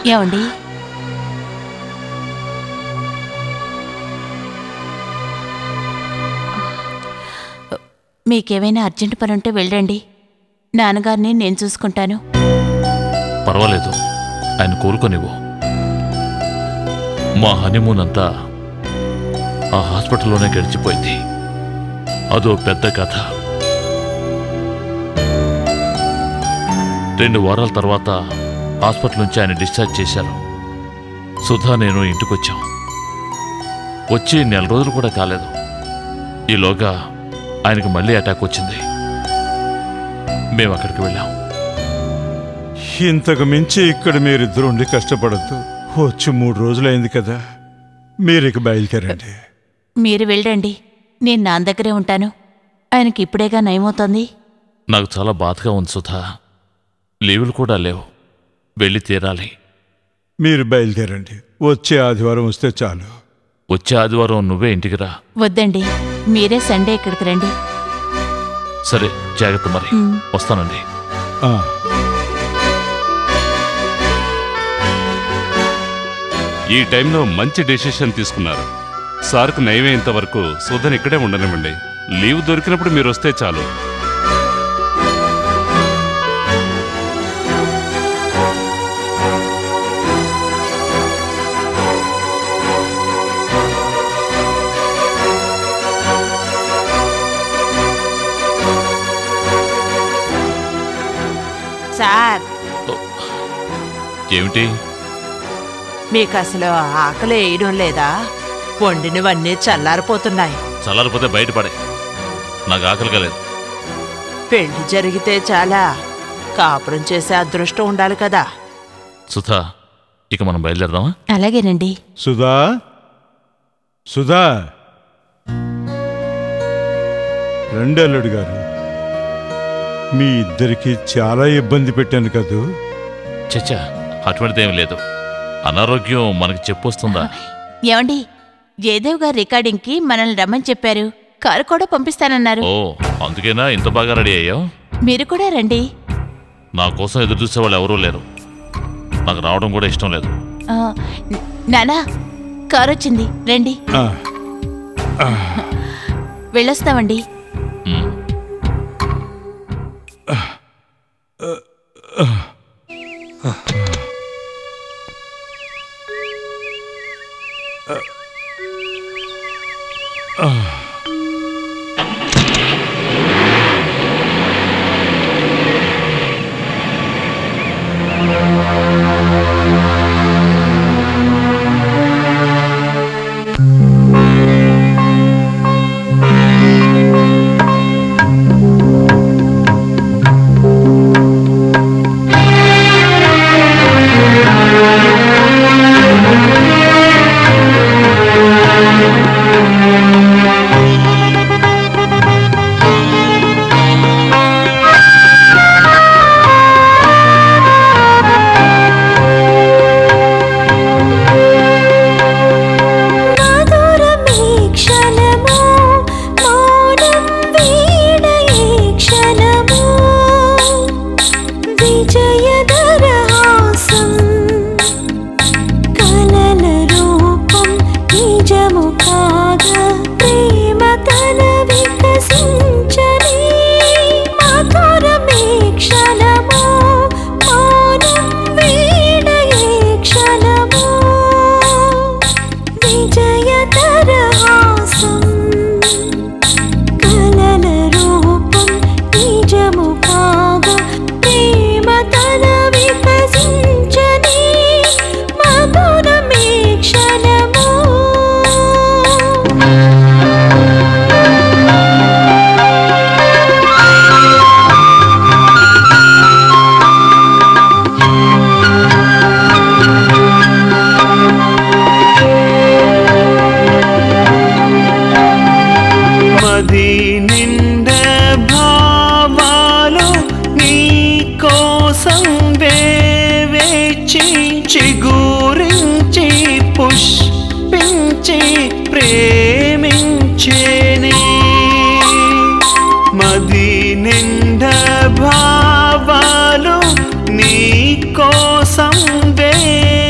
ఏమండి మీకేమైనా అర్జెంట్ పని ఉంటే వెళ్ళండి నాన్నగారిని నేను చూసుకుంటాను పర్వాలేదు ఆయన కోరుకొనివ్వు మా హనీమూన్ అంతా ఆ హాస్పిటల్లోనే గడిచిపోయింది అదో పెద్ద కథ రెండు వారాల తర్వాత హాస్పిటల్ నుంచి ఆయన డిశ్చార్జ్ చేశారు సుధా నేను ఇంటికొచ్చాం వచ్చి నెల రోజులు కూడా కాలేదు ఈలోగా ఆయనకు మళ్ళీ అటాక్ వచ్చింది మేము అక్కడికి వెళ్ళాం ఇంతకు మించి ఇక్కడ మీరిద్దరు ఉండి కష్టపడద్దు వచ్చి మూడు రోజులైంది కదా మీరు ఇక బయలుదేరండి మీరు వెళ్ళండి నేను నాన్న దగ్గరే ఉంటాను ఆయనకి ఇప్పుడేగా నయమవుతోంది నాకు చాలా బాధగా ఉంది సుధా లీవులు కూడా లేవు వెళ్ళి తీరాలి మీరు బయలుదేరండి వచ్చే ఆదివారం వస్తే చాలు వచ్చే ఆదివారం నువ్వే ఇంటికి రా వద్దండి మీరే సండే ఇక్కడికి రండి సరే జాగ్రత్త మరి మ్. వస్తానండి ఆ, ఈ టైంలో మంచి డెసిషన్ తీసుకున్నారు సార్కు నయమేంత వరకు సుధన్ ఇక్కడే ఉండనివ్వండి లీవ్ దొరికినప్పుడు మీరు వస్తే చాలు సార్ ఏమిటి మీకు అసలు ఆకలి వేయడం లేదా వండినవన్నీ చల్లారిపోతున్నాయి చల్లారిపోతే బయటపడే నాకు ఆకలిగా లేదు పెళ్లి జరిగితే చాలా కాపురం చేసే అదృష్టం ఉండాలి కదా సుధా ఇక మనం బయలుదేరదామా అలాగేనండి సుధా సుధా రండి అల్లుడు గారు మీ ఇద్దరికి చాలా ఇబ్బంది పెట్టాను కదూ చచ్చా అటువంటిదేం లేదు అనారోగ్యం మనకి చెప్పొస్తుందా ఏమండి జయదేవ్ గారు రికార్డింగ్కి మనల్ని రమ్మని చెప్పారు కారు కూడా పంపిస్తానన్నారు ఓ అందుకేనా ఇంత బాగా రెడీ అయ్యావు మీరు కూడా రండి నా కోసం ఎదురు చూసే వాళ్ళు ఎవరూ లేరు నాకు రావడం కూడా ఇష్టం లేదు ఆ, న- నానా కారు వచ్చింది రండి ఆ, వెళ్ళొస్తామండి మ్. మధురమీ క్షణము మౌనం వీడయే క్షణము విజయదరహాసం కలల రూపం నిజము కాగా ప్రేమ తన వికసించని మధురమీ క్షణము మౌనం వీడయే క్షణము విజయతరహాసం కలల రూపం నిజము కాగా ప్రేమ తన వికసించని మధురమే క్షణము మది నిండ భావాలు నీ కోసం వేచి చిగురించి పుష్పించి ప్రేమించేనే మది నిండ భావాలు నీ కోసం వే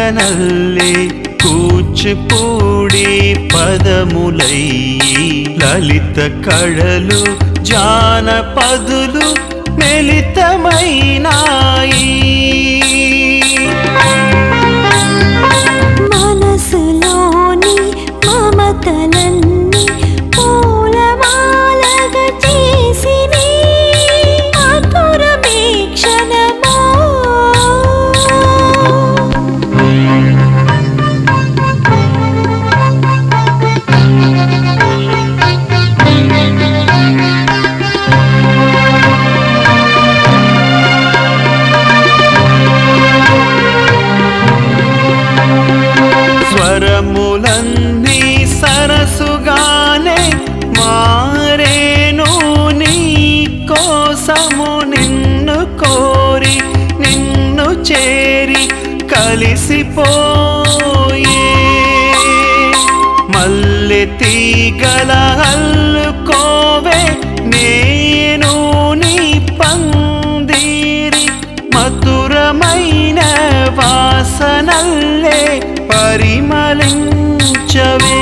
నటనల్లే కూచిపూడి పదములయ్యి లలిత కళలు జానపదులు మెలితమైనాయి మనసులోని మమతలన్నీ పూలమాలగా చేసిని మధురమే క్షణమో స్వరములన్నీ సరసుగానే మారేను నీ కోసము నిన్ను కోరి నిన్ను చేరి కలిసిపోయే మల్లె తీగల అల్లుకోవే నేను నీ పందిరి మధురమైన వాసనల్లే పరిమళించవే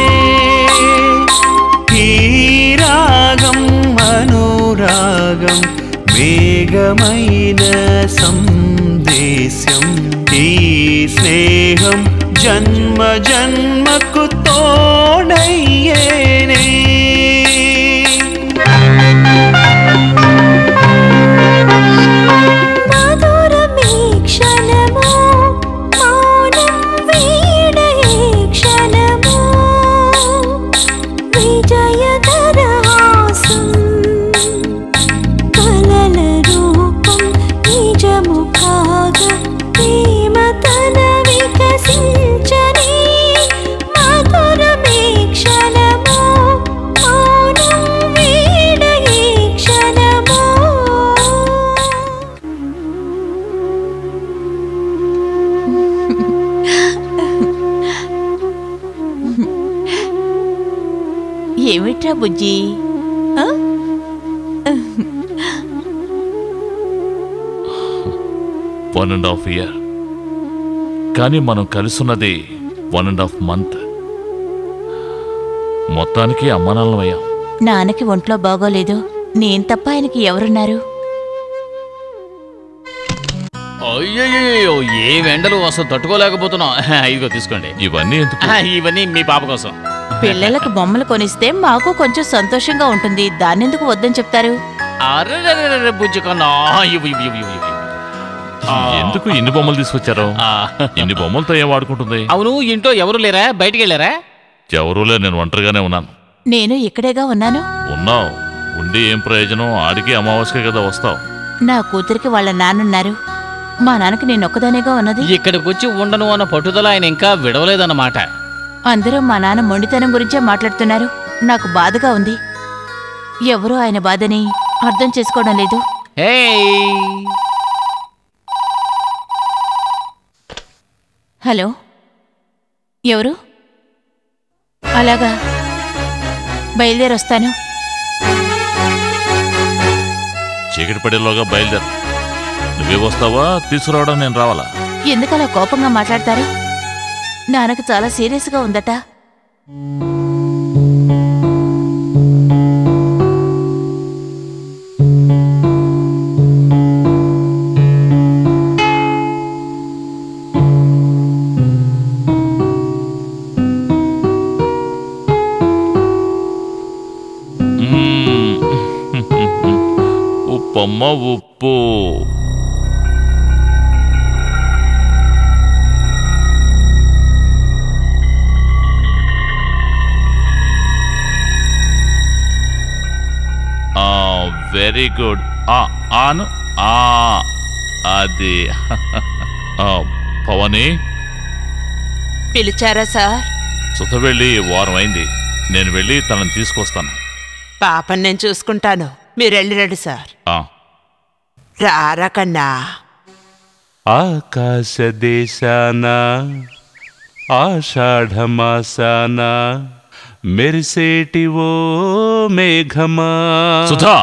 ఈ రాగం అనురాగం వేగమైన సందేశం ఈ స్నేహం జన్మ జన్మకు తోడయ్యేనే మధురమే క్షణమో మౌనం వీడయే క్షణమో విజయదరహాసం కలల రూపం నిజము కాగా ప్రేమ తన వికసించని మధురమే క్షణమో మౌనం వీడయే క్షణమో ఏమిట్రా బుజ్జి ఆ? వన్ అండ్ హాఫ్ ఇయర్ కానీ మనం కలిసున్నది వన్ అండ్ హాఫ్ మంత్ మొత్తానికి అమ్మనాన్నమయ్యాం నాన్నకి ఒంట్లో బాగోలేదు నేను తప్ప ఆయనకి ఎవరున్నారు అయ్యయ్యో ఏం ఎండలు అసలు తట్టుకోలేకపోతున్నాం ఇదిగో తీసుకోండి ఇవన్నీ ఎందుకు ఆ, ఇవన్నీ మీ పాప కోసం పిల్లలకు బొమ్మలు కొనిస్తే మాకు కొంచెం సంతోషంగా ఉంటుంది దాన్నెందుకు వద్దని చెప్తారు అర్రే బుజ్జి కన్నా ఇవ్వు ఇవ్వు ఇవ్వు ఇవ్వు ఇవ్వు. ఆ. ఎందుకు ఇన్ని బొమ్మలు తీసుకొచ్చారు ఆ. ఇన్ని బొమ్మలతో ఏం వాడుకుంటుంది అవును ఇంట్లో ఎవరు లేరా బయటికి వెళ్ళారా ఎవరూలే నేను ఒంటరిగానే ఉన్నాను నేను ఇక్కడేగా ఉన్నాను ఉన్నావు ఉండి ఏం ప్రయోజనం ఆడికి అమావాస్య కదా వస్తావు నా కూతురికి వాళ్ళ నాన్నున్నారు మా నాన్నకి నేను ఒక్కదానేగా ఉన్నది ఇక్కడికి వచ్చి ఉండను అన్న పట్టుదల ఆయన ఇంకా విడవలేదన్నమాట అందరూ మా నాన్న మొండితనం గురించే మాట్లాడుతున్నారు నాకు బాధగా ఉంది ఎవరూ ఆయన బాధని అర్థం చేసుకోవడం లేదు ఏయ్ హలో ఎవరు అలాగా బయలుదేరొస్తాను చీకటి పడేలోగా బయలుదేరు నువ్వే వస్తావా తీసుకురావడం నేను రావాలా ఎందుకలా కోపంగా మాట్లాడతారు నాన్నకు చాలా సీరియస్గా ఉందట మ్మ్. ఉప్పమ్మ ఉప్పు వెరీ గుడ్ ఆను ఆ అది ఆ, పవని పిలిచారా సార్ సుత వెళ్ళి వారం అయింది నేను వెళ్ళి తనని తీసుకొస్తాను పాపని నేను చూసుకుంటాను మీరు వెళ్ళిరండి సార్ ఆ, రారా కన్నా ఆకాశ దేశాన ఆషాఢమాసాన మెరిసేటి ఓ మేఘమా సుధా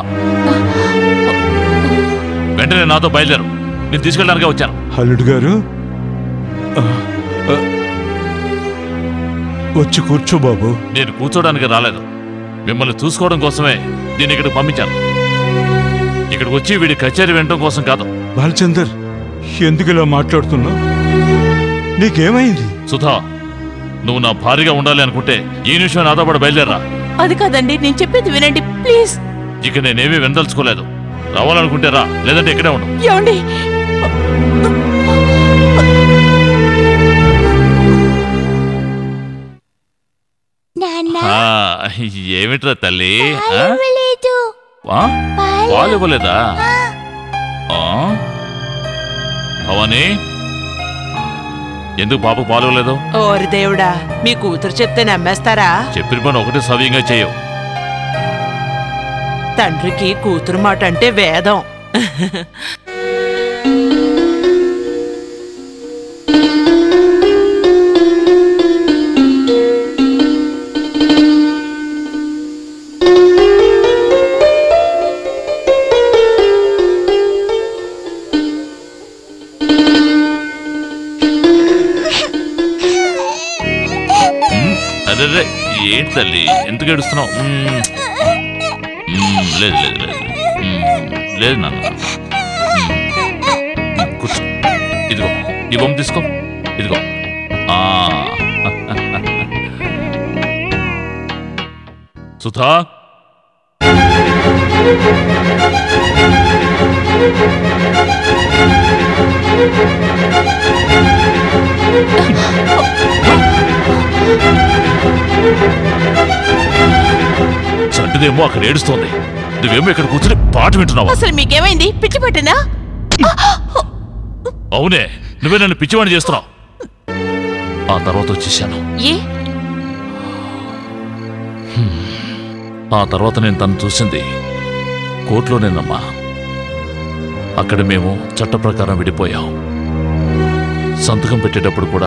వెంటనే నాతో బయలుదేరు నేను తీసుకెళ్ళడానికి వచ్చాను అల్లుడు గారు ఆ, వచ్చి కూర్చో బాబు నేను కూర్చోడానికి రాలేదు మిమ్మల్ని చూసుకోవడం కోసమే దీన్ని ఇక్కడికి పంపించాను ఇక్కడికి వచ్చి వీడి కచేరీ వినడం కోసం కాదు బాలచందర్ ఎందుకు ఇలా మాట్లాడుతున్నావు నీకేమైంది సుధా నువ్వు నా భార్యగా ఉండాలి అనుకుంటే ఈ నిమిషం నాతో పాటు బయలుదేరా అది కాదండి నేను చెప్పేది వినండి ప్లీజ్ ఇక నేనేమీ వినదలుచుకోలేదు రావాలనుకుంటే రా లేదంటే ఇక్కడే ఉండు ఏమండి నాన్న ఆ, ఏమిట్రా తల్లి ఆ? లేదు ఆ? పాలు ఇవ్వలేదా ఆ? భవానీ ఎందుకు పాపకు పాలు ఇవ్వలేదు ఓరి దేవుడా మీ కూతురు చెప్తే నమ్మేస్తారా చెప్పిన పని ఒకటి సవ్యంగా చేయవు తండ్రికి కూతురు మాట అంటే వేదం అదే ఏంటి తల్లి ఎందుకు ఏడుస్తున్నావు మ్మ్. మ్మ్, లేదు లేదు లేదు మ్మ్, లేదు నాన్న మ్మ్. మ్మ్, కూర్చో ఇదిగో ఈ బొమ్మ తీసుకో ఇదిగో ఆ. సుధా చంటిదేమో అక్కడ ఏడుస్తోంది నువ్వేమో ఇక్కడ కూర్చుని పాట వింటున్నావా అసలు మీకేమైంది పిచ్చి పట్టినా అవునే నువ్వే నన్ను పిచ్చివాణి చేస్తున్నావు ఆ తర్వాత వచ్చేసాను ఏ ఆ తర్వాత నేను తను చూసింది కోర్టులోనేనమ్మా అక్కడ మేము చట్ట ప్రకారం విడిపోయాం సంతకం పెట్టేటప్పుడు కూడా